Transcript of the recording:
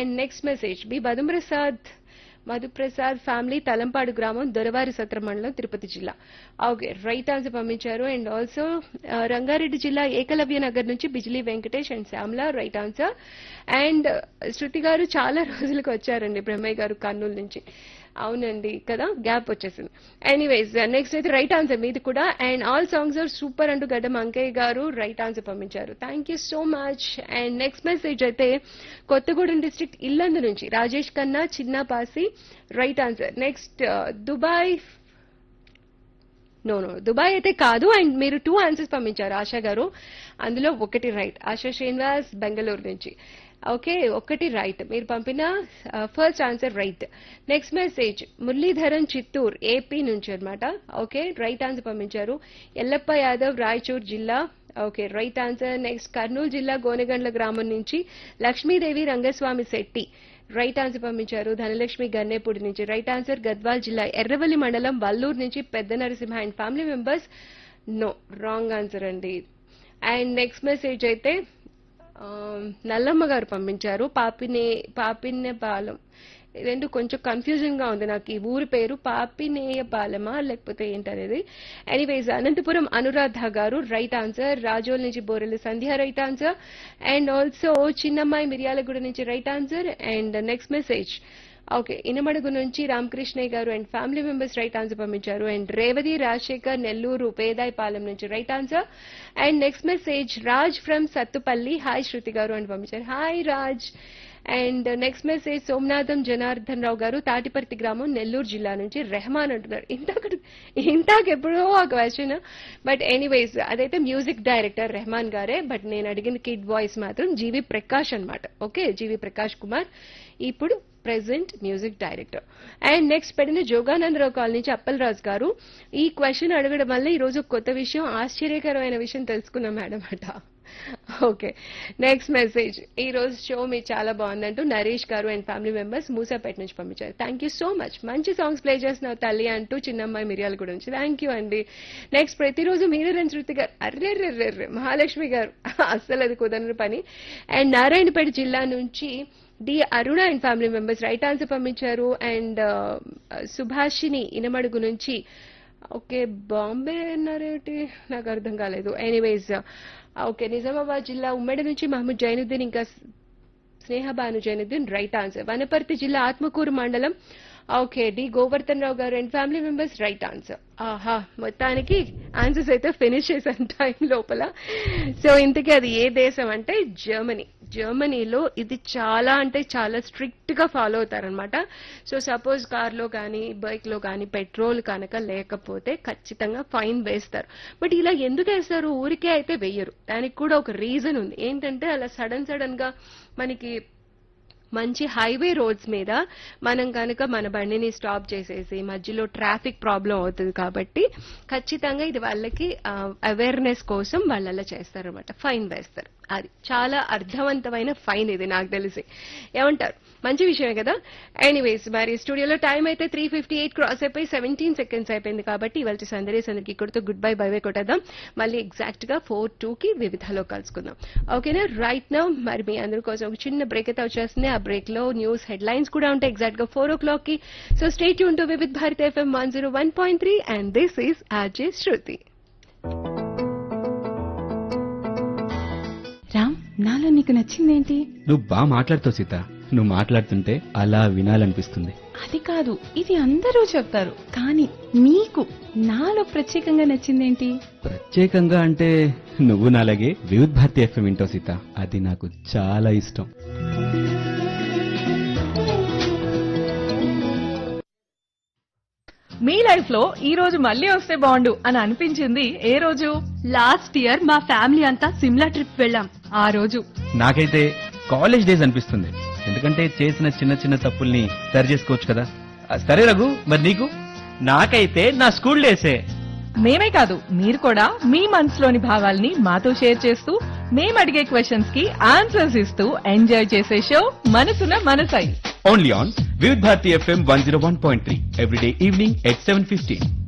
and next message B Madhuprasad Madhuprasad family Talampadu గ్రామం Doravarisatram మండలం తిరుపతి జిల్లా ఓకే రైట్ ఆన్సర్ పంపించారు అండ్ ఆల్సో రంగారెడ్డి జిల్లా ఏకలవ్య నగర్ నుంచి Bijili Venkatesh and Shyamala right answer and Shruti గారు చాలా రోజులకు వచ్చారండి బ్రహ్మయ్య గారు కర్నూలు నుంచి అవునండి కదా గ్యాప్ వచ్చేసింది ఎనీవేస్ నెక్స్ట్ అయితే రైట్ ఆన్సర్ మీది కూడా and all songs are super అంటూ గడ్డం అంకయ్య గారు రైట్ ఆన్సర్ పంపించారు thank you so much and next message అయితే కొత్తగూడెం డిస్ట్రిక్ట్ ఇల్లందు నుంచి Rajesh Kanna Chinnapasi right answer next Dubai no no Dubai అయితే కాదు అండ్ మీరు టూ ఆన్సర్స్ పంపించారు ఆశా గారు అందులో ఒకటి రైట్ ఆశా శ్రీనివాస్ బెంగళూరు నుంచి ఓకే ఒకటి రైట్ మీరు పంపిన first answer right next message Muralidharan Chittoor AP నుంచి అన్నమాట ఓకే రైట్ ఆన్సర్ పంపించారు ఎల్లప్ప యాదవ్ రాయచూర్ జిల్లా okay right answer next Kurnool జిల్లా గోనెగండ్ల గ్రామం నుంచి లక్ష్మీదేవి రంగస్వామి శెట్టి రైట్ ఆన్సర్ పంపించారు ధనలక్ష్మి గన్నేపూడి నుంచి రైట్ ఆన్సర్ గద్వాల్ జిల్లా ఎర్రవల్లి మండలం వల్లూరు నుంచి Pedda Narasimha and family members no wrong answer అండి అండ్ నెక్స్ట్ మెసేజ్ అయితే ఆ, నల్లమ్మ గారు పంపించారు పాపినే పాపినేపాలెం రెండు కొంచెం కన్ఫ్యూజన్ గా ఉంది నాకు ఈ ఊరి పేరు పాపినేయపాలెమా లేకపోతే ఏంటనేది ఎనీవేస్ అనంతపురం అనురాధ గారు రైట్ ఆన్సర్ రాజోల్ నుంచి Borelli Sandhya right answer and also Chinnammayi Miryalaguda నుంచి right answer and next message okay Inamadugu నుంచి రామకృష్ణయ్య గారు and family members right answer పంపించారు అండ్ రేవతి రాజశేఖర్ నెల్లూరు పేదాయిపాలెం నుంచి right answer and next message Raj from Sattupalli hi Shruti గారు అని పంపించారు hi Raj and next message Somanatham Janardhan Rao గారు తాటిపర్తి గ్రామం నెల్లూరు జిల్లా నుంచి రెహమాన్ అంటున్నారు ఇంతకు ఇంతకు ఎప్పుడో ఆ క్వశ్చన్ బట్ ఎనీవేస్ అదైతే మ్యూజిక్ డైరెక్టర్ రెహమాన్ గారే బట్ నేను అడిగిన కిడ్ వాయిస్ మాత్రం జీవి ప్రకాష్ అన్నమాట ఓకే జీవి ప్రకాష్ కుమార్ ఇప్పుడు present music director and next పెట్టిన జోగానందరావు కాలనీ నుంచి అప్పలరాజు గారు ఈ క్వశ్చన్ అడగడం వల్ల ఈ రోజు కొత్త విషయం ఆశ్చర్యకరమైన విషయం తెలుసుకున్నాం మేడం అట ఓకే నెక్స్ట్ మెసేజ్ ఈ రోజు షో మీ చాలా బాగుందంటూ నరేష్ గారు అండ్ ఫ్యామిలీ మెంబర్స్ మూసాపేట నుంచి పంపించారు థ్యాంక్ యూ సో మచ్ మంచి సాంగ్స్ ప్లే చేస్తున్నావు తల్లి అంటూ చిన్నమ్మాయి మిరియాల కూడా నుంచి థ్యాంక్ యూ అండి నెక్స్ట్ ప్రతిరోజు మీరు రెండు శృతి గారు అర్రెర్రెర్రెర్రె మహాలక్ష్మి గారు అస్సలు అది కుదరని పని అండ్ నారాయణపేట జిల్లా నుంచి D Aruna and family members right answer పంపించారు అండ్ సుభాషిని ఇనమడుగు నుంచి ఓకే బాంబే అన్నారేమిటి నాకు అర్థం కాలేదు ఎనీవేస్ ఓకే నిజామాబాద్ జిల్లా ఉమ్మడి నుంచి మహమ్మద్ జైనుద్దీన్ ఇంకా స్నేహ భాను జైనుద్దీన్ రైట్ ఆన్సర్ వనపర్తి జిల్లా ఆత్మకూరు మండలం ఓకే డి గోవర్ధన్ రావు గారు and family members right answer ఆహా మొత్తానికి ఆన్సర్స్ అయితే ఫినిష్ చేశాను టైం లోపల సో ఇంతకీ అది ఏ దేశం అంటే జర్మనీ జర్మనీలో ఇది చాలా అంటే చాలా స్ట్రిక్ట్ గా ఫాలో అవుతారనమాట సో సపోజ్ కార్ లో కానీ బైక్ లో కానీ పెట్రోల్ కనుక లేకపోతే ఖచ్చితంగా ఫైన్ వేస్తారు బట్ ఇలా ఎందుకు వేస్తారు ఊరికే అయితే వెయ్యరు దానికి కూడా ఒక రీజన్ ఉంది ఏంటంటే అలా సడన్ సడన్ గా మనకి మంచి హైవే రోడ్స్ మీద మనం కనుక మన బండిని స్టాప్ చేసేసి మధ్యలో ట్రాఫిక్ ప్రాబ్లం అవుతుంది కాబట్టి ఖచ్చితంగా ఇది వాళ్ళకి అవేర్నెస్ కోసం వాళ్ళు అలా చేస్తారనమాట ఫైన్ వేస్తారు అది చాలా అర్థవంతమైన ఫైన్ ఇది నాకు తెలిసి ఏమంటారు మంచి విషయమే కదా ఎనీవేస్ మరి స్టూడియోలో టైం అయితే త్రీ ఫిఫ్టీ ఎయిట్ క్రాస్ అయిపోయి సెవెంటీన్ సెకండ్స్ అయిపోయింది కాబట్టి ఇవాళ సందరేస్ అందరికి ఇక్కడితో గుడ్ బై బై వే కొట్టేద్దాం మళ్ళీ ఎగ్జాక్ట్ గా ఫోర్ టూ కి వివిధలో కలుసుకుందాం ఓకేనా రైట్ నౌ మరి మీ అందరి కోసం ఒక చిన్న బ్రేక్ అయితే వచ్చేస్తుంది ఆ బ్రేక్ లో న్యూస్ హెడ్ లైన్స్ కూడా ఉంటాయి ఎగ్జాక్ట్ గా ఫోర్ ఓ క్లాక్ కి సో స్టేట్ యూన్ to Vividh Bharat FM one zero one point three and this is RJ Shruti Ram నాలో నీకు నచ్చిందేంటి నువ్వు బాగా మాట్లాడుతావు సీత నువ్వు మాట్లాడుతుంటే అలా వినాలనిపిస్తుంది అది కాదు ఇది అందరూ చెప్తారు కానీ నీకు నాలో ప్రత్యేకంగా నచ్చిందేంటి ప్రత్యేకంగా అంటే నువ్వు నాలాగే వివిధ్ భారతి ఎఫ్ఎం వింటావు సీత అది నాకు చాలా ఇష్టం మీ లైఫ్ లో ఈ రోజు మళ్ళీ వస్తే బాగుండు అని అనిపించింది ఏ రోజు లాస్ట్ ఇయర్ మా ఫ్యామిలీ అంతా సిమ్లా ట్రిప్ వెళ్ళాం ఆ రోజు నాకైతే కాలేజ్ డేస్ అనిపిస్తుంది ఎందుకంటే చేసిన చిన్న చిన్న తప్పుల్ని సరి చేసుకోవచ్చు కదా ఆ, సరే రఘు మరి నీకు నాకైతే నా స్కూల్ డేసే మేమే కాదు మీరు కూడా మీ మనసులోని భావాల్ని మాతో షేర్ చేస్తూ మేము అడిగే క్వశ్చన్స్ కి ఆన్సర్స్ ఇస్తూ ఎంజాయ్ చేసే show Manasuna Manasai only on Vividh Bharati FM one zero one point three everyday evening at seven fifteen